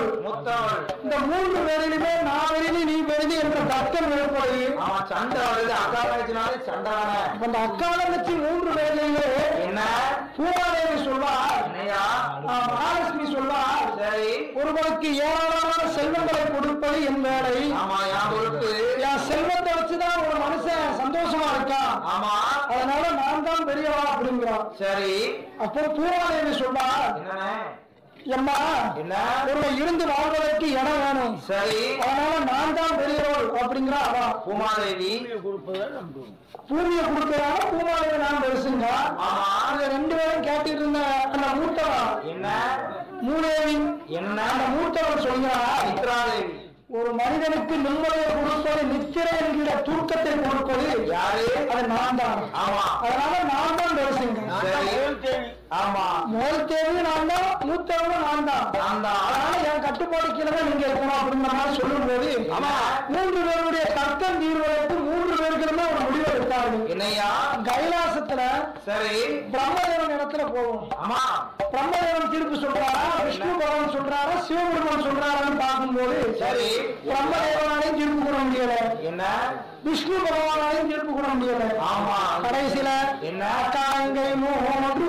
மூத்தவள் மூத்தவள் இந்த மூன்று பேரிலுமே நான் பெரிது நீ பெரிது என்ற தர்க்கம் ஏற்படுது அவன் சண்டை வருது அக்கா வச்சுனாலே சண்டை தானே அப்ப அந்த அக்காலங்கச்சி மூன்று பேரிலேயே என்ன பூமாதேவி சொல்வார் என்னையா ஆ, மகாலட்சுமி சொல்வார் சரி ஒருவனுக்கு ஏராளமான செல்வங்களை கொடுப்பது என் வேலை ஆமா என் பொறுப்பு என் செல்வத்தை வச்சுதான் ஒரு மனுஷன் சந்தோஷமா இருக்கான் ஆமா அதனால நான் தான் பெரியவா அப்படிங்கிறான் சரி அப்போ பூமாதேவி சொல்றார் என்னண்ணே எம்மா என்ன ஒருவன் இருந்து வாழ்வதற்கு இடம் வேணும் சரி அதனால நான் தான் பெரியவள் அப்படிங்கிறா அவ பூமாதேவி பூமியை கொடுக்கிறாங்க பூமாதேவி நான் பெருசுங்க ஆமா அந்த ரெண்டு பேரும் கேட்டுட்டு இருந்த அந்த மூத்தவன் என்ன மூதேவி என்ன அந்த மூத்தவன் சொல்கிறார் மித்ராதேவி ஒரு மனிதனுக்கு நிம்மதியை கொடுப்பது நித்திரை என்கிற தூக்கத்தை கொடுப்பது யாரு அது நான் தான் ஆமா அதனால நான் தான் பெருசுங்க சரி ஆமா முதல் தேதி நான் தான் மூத்தவனும் நான் தான் நான் தான் அதனால என் கட்டுப்பாடு கீழே தான் நீங்க இருக்கணும் அப்படிங்கிற மாதிரி சொல்லும் போது ஆமா. மூன்று பேருடைய தர்க்கம் தீர்வதற்கு மூன்று பேருக்குமே ஒரு முடிவு எடுத்தார்கள் என்னையா கைலாசத்துல சரி பிரம்மதேவன் இடத்துல போவோம் ஆமா பிரம்மதேவன் தீர்ப்பு சொல்றாரா விஷ்ணு பகவான் சொல்றாரா சிவபெருமான் சொல்றாரான்னு பார்க்கும்போது சரி பிரம்மதேவனாலையும் தீர்ப்பு கூற முடியல என்ன விஷ்ணு பகவானாலையும் தீர்ப்பு கூற முடியல ஆமா கடைசியில என்ன காங்கை மூன்று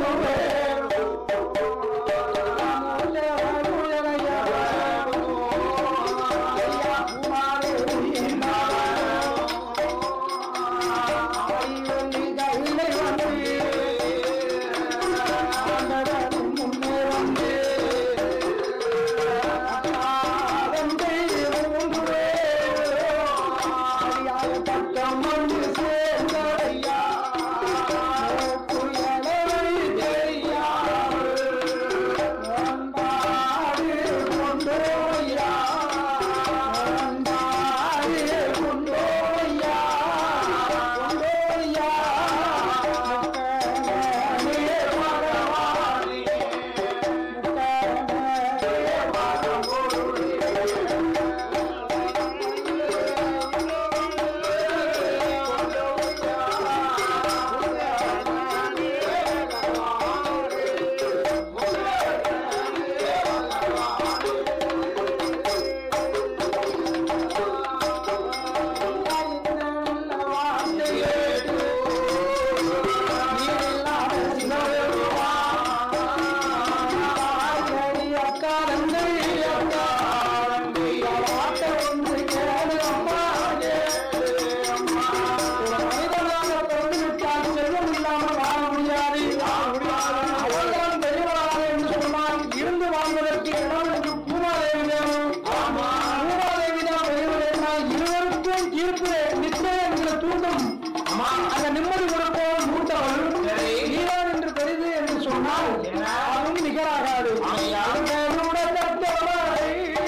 இருந்து வாழ்வதற்கு இடம் என்று பூமாதேவி வேணும் பூமாதேவி தான் பெரியவர்கள் இருவருக்கும் தீர்ப்பு நிச்சயம் என்கிற தூண்டும் ஆமா அந்த நிம்மதி கொடுப்போம் மூத்தவள் சரி. நீதான் என்று பெரிது என்று சொன்னால் என்ன? அதுவும் நிகராகாது ஆமையா? அவனுடைய தத்தவளை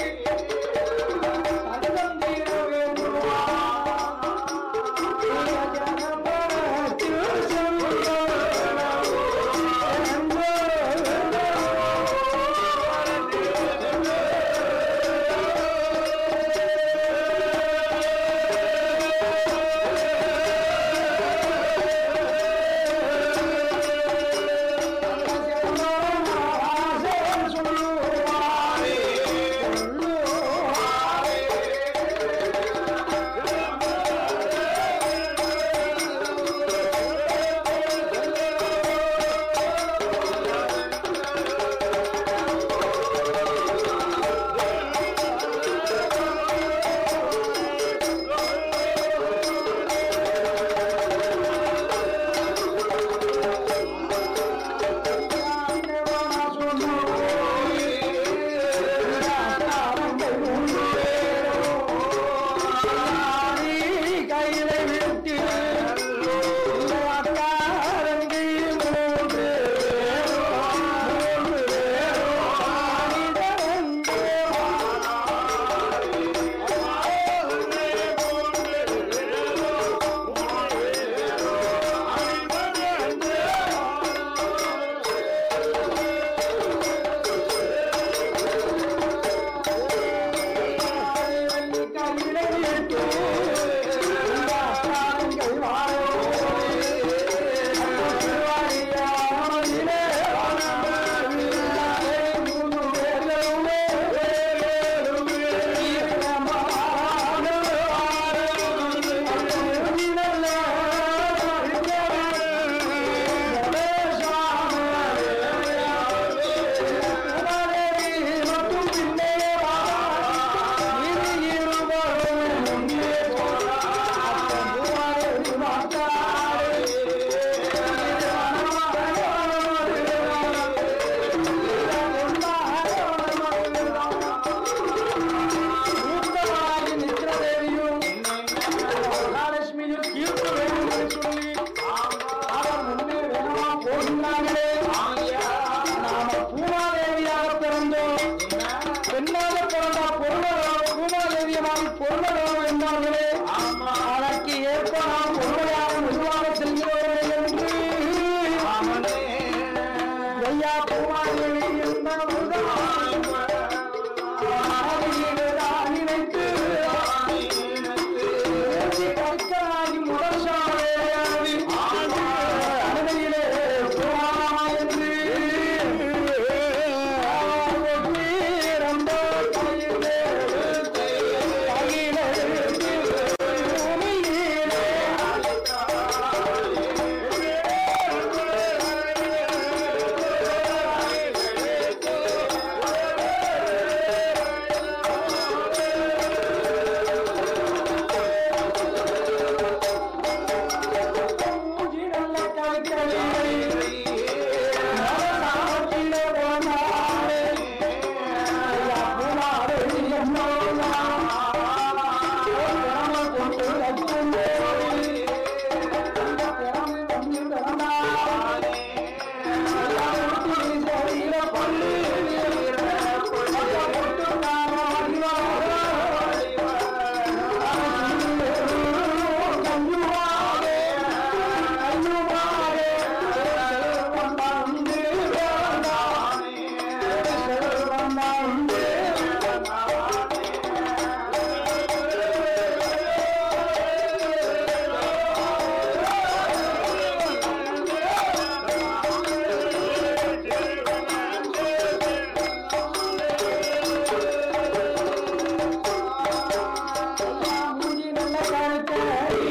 அந்தம் தீர வேண்டுமா? ஜனமனத்தில் சொல்ல நாம் பொறுமையாக மெதுவாக செல்கிறோம் என்று ஐயா பூமாதேவி என்பவர்தான் மனதிலேதான் நினைத்து பேசி கற்களாகி முரசாலே அனுமையிலே போகாமா என்று வீரந்த கையிலே கையிலே பூமியிலே மூஞ்சிடல்ல கலிக்கலில்லை மனசாட்சியிலே போனாலே ஐயா பூமாதே என்னோனா திறமை கொண்டு வைக்கும்போது அந்த திறமை வந்து பிறந்தாலே ஐயா ஊட்டி சரியில பள்ளி ஐயா கொட்டு நாம கஞ்சுவாரே கஞ்சுவாரே செல்வம் வந்து வேண்டாம் செல்வம் வந்து மூஞ்சி நல்ல கருத்தை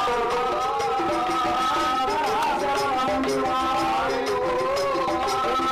இருப்பாயப்பா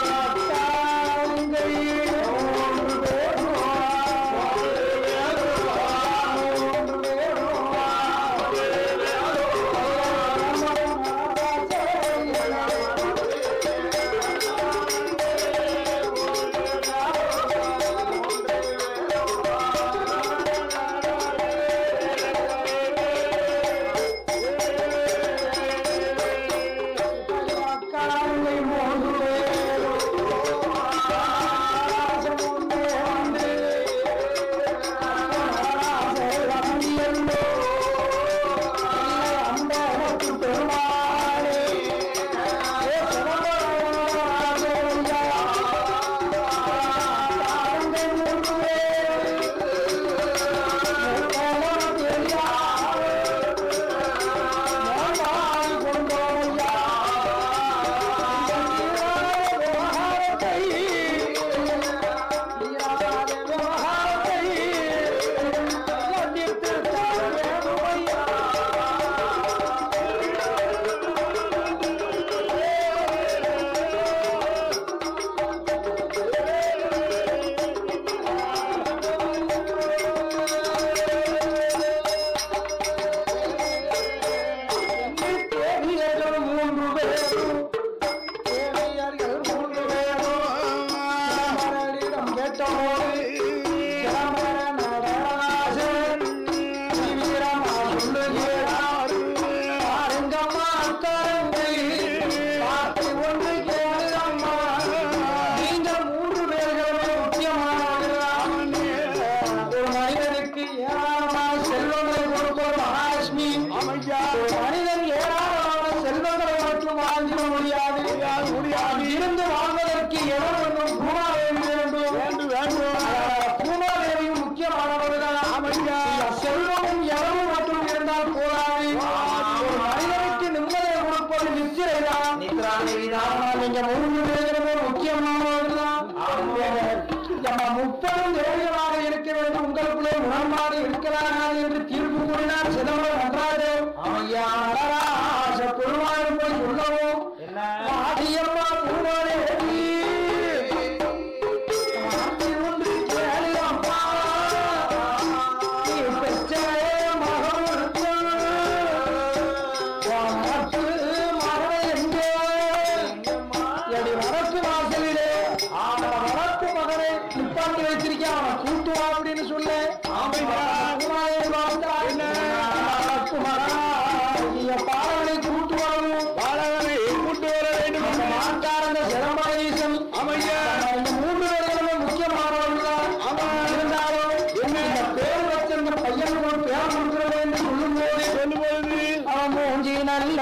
வடக்கு வாசலிலே அவன வடக்கு மகனை நிப்பாட்டி வச்சிருக்கேன் அவனை கூட்டு வா அப்படின்னு சொல்ல குமாரன் பார்த்தா என்ன வடக்கு மகனா நீங்க பாலவனை கூட்டு வரணும் பாலகனை கூட்டு வர வேண்டும் அந்த மாட்டாரந்த சிதம்பரீசன் அமையா இந்த மூன்று பேர்களுமே முக்கியமானவர்கள் தான் அவன் இருந்தாலும் என்ன இந்த பேர் வச்சிருந்த பையனுக்கு ஒரு பேர் கொடுக்கிறது என்று சொல்லும் போது சொல்லும் பொழுது அவன் மூஞ்சி நல்ல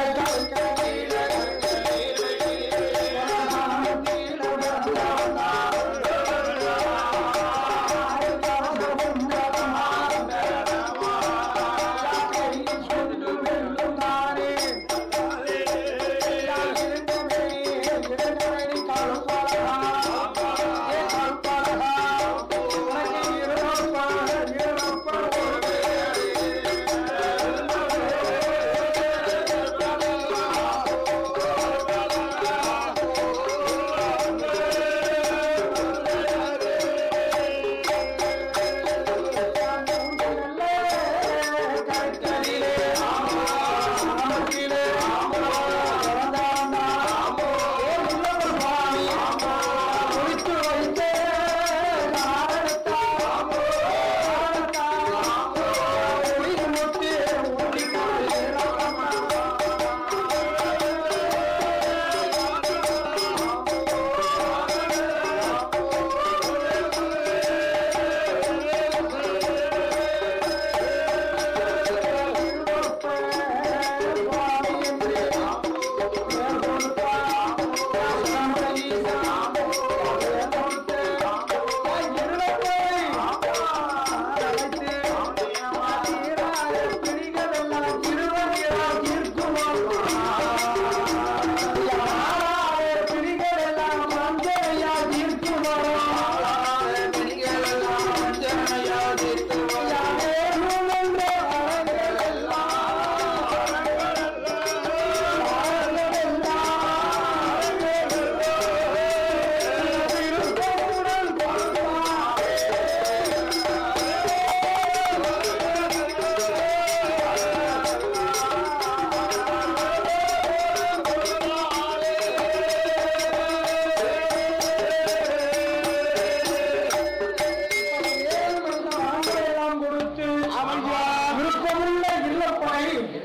விருப்பமுள்ள இல்லப்பனை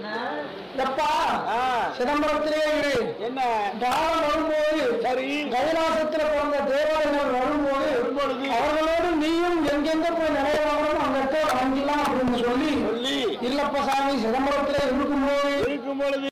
எப்பா ஆ, சிதம்பரத்திலே இரு என்ன காலம் வரும்போது சரி கைலாசத்துல பிறந்த தேவாலயங்கள் வரும்போது வரும்பொழுது அவர்களோடு நீயும் எங்கெங்க போய் நிறைவாகணும் அங்க போய் வாங்கிக்கலாம் அப்படின்னு சொல்லி சொல்லி இல்லப்ப சாமி சிதம்பரத்திலே இருக்கும்போது இருக்கும் பொழுது